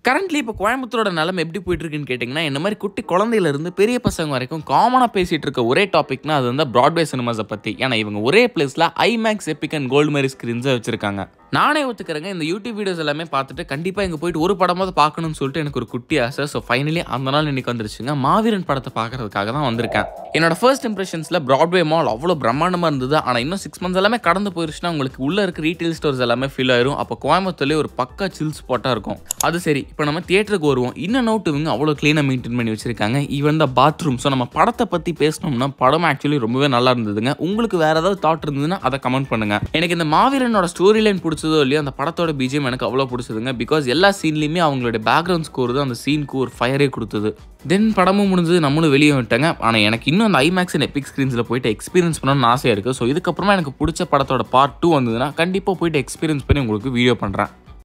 currently இப்போ கோயம்புத்தூரோட நிலைமை எப்படி போயிட்டு இருக்குன்னு கேட்டிங்கன்னா இந்த மாதிரி குட்டி குழந்தையில இருந்து பெரிய பசங்க வரைக்கும் காமனாக பேசிட்டு இருக்க ஒரே டாபிக்னா அது வந்து ப்ராட்வே சினிமாஸை பற்றி ஏன்னா இவங்க ஒரே பிளேஸில் ஐமேக்ஸ் எப்பிக் அண்ட் கோல்டு மேரி ஸ்க்ரீன்ஸை வச்சிருக்காங்க நானே ஒத்துக்கிறேங்க இந்த யூடியூப் வீடியோஸ் எல்லாமே பார்த்துட்டு கண்டிப்பாக இங்கே போயிட்டு ஒரு படமாவது பார்க்கணும்னு சொல்லிட்டு எனக்கு ஒரு குட்டி ஆசை ஸோ ஃபைனலி அந்த நாள் இன்னைக்கு வந்துருச்சுங்க மாவீரன் படத்தை பார்க்கறதுக்காக தான் வந்திருக்கேன் என்னோட ஃபர்ஸ்ட் இம்ப்ரெஷன்ஸில் ப்ராட்வே மால் அவ்வளோ பிரம்மாண்டமாக இருந்தது ஆனால் இன்னும் சிக்ஸ் மந்த்ஸ் எல்லாமே கடந்து போயிருச்சுன்னா உங்களுக்கு உள்ளே இருக்க ரீட்டைல் ஸ்டோர்ஸ் எல்லாமே ஃபில் ஆயிரும் அப்போ கோயம்புத்தூர்லேயே ஒரு பக்கா சில் ஸ்பாட்டாக இருக்கும் அது சரி இப்போ நம்ம தியேட்டருக்கு வருவோம் இன்னும் நோட்டு இவங்க அவ்வளோ க்ளீனாக மெயின்டைன் பண்ணி வச்சிருக்காங்க ஈவன் த பாத்ரூம் ஸோ நம்ம படத்தை பற்றி பேசணும்னா படம் ஆக்சுவலி ரொம்பவே நல்லா இருந்ததுங்க உங்களுக்கு வேற ஏதாவது தாட் இருந்ததுன்னா அதை கமெண்ட் பண்ணுங்க எனக்கு இந்த மாவீரனோட ஸ்டோரி லைன் பிடிச்சதோ இல்லையோ அந்த படத்தோட பிஜிஎம் எனக்கு அவ்வளோ பிடிச்சதுங்க பிகாஸ் எல்லா சீன்லையுமே அவங்களோட பேக்ரவுண்ட் ஸ்கோர் தான் அந்த சீனுக்கு ஒரு ஃபயரே கொடுத்தது தென் படமும் முடிஞ்சது நம்மளும் வெளியே விட்டாங்க ஆனால் எனக்கு இன்னும் அந்த ஐமேக்ஸ் அண்ட் எபிக் ஸ்க்ரீன்ஸில் போயிட்டு எக்ஸ்பீரியன்ஸ் பண்ணணும்னு ஆசையாக இருக்குது ஸோ இதுக்கப்புறமா எனக்கு பிடிச்ச படத்தோட பார்ட் டூ வந்ததுன்னா கண்டிப்பாக போயிட்டு எக்ஸ்பீரியன்ஸ் பண்ணி உங்களுக்கு வீடியோ பண்ணுறேன்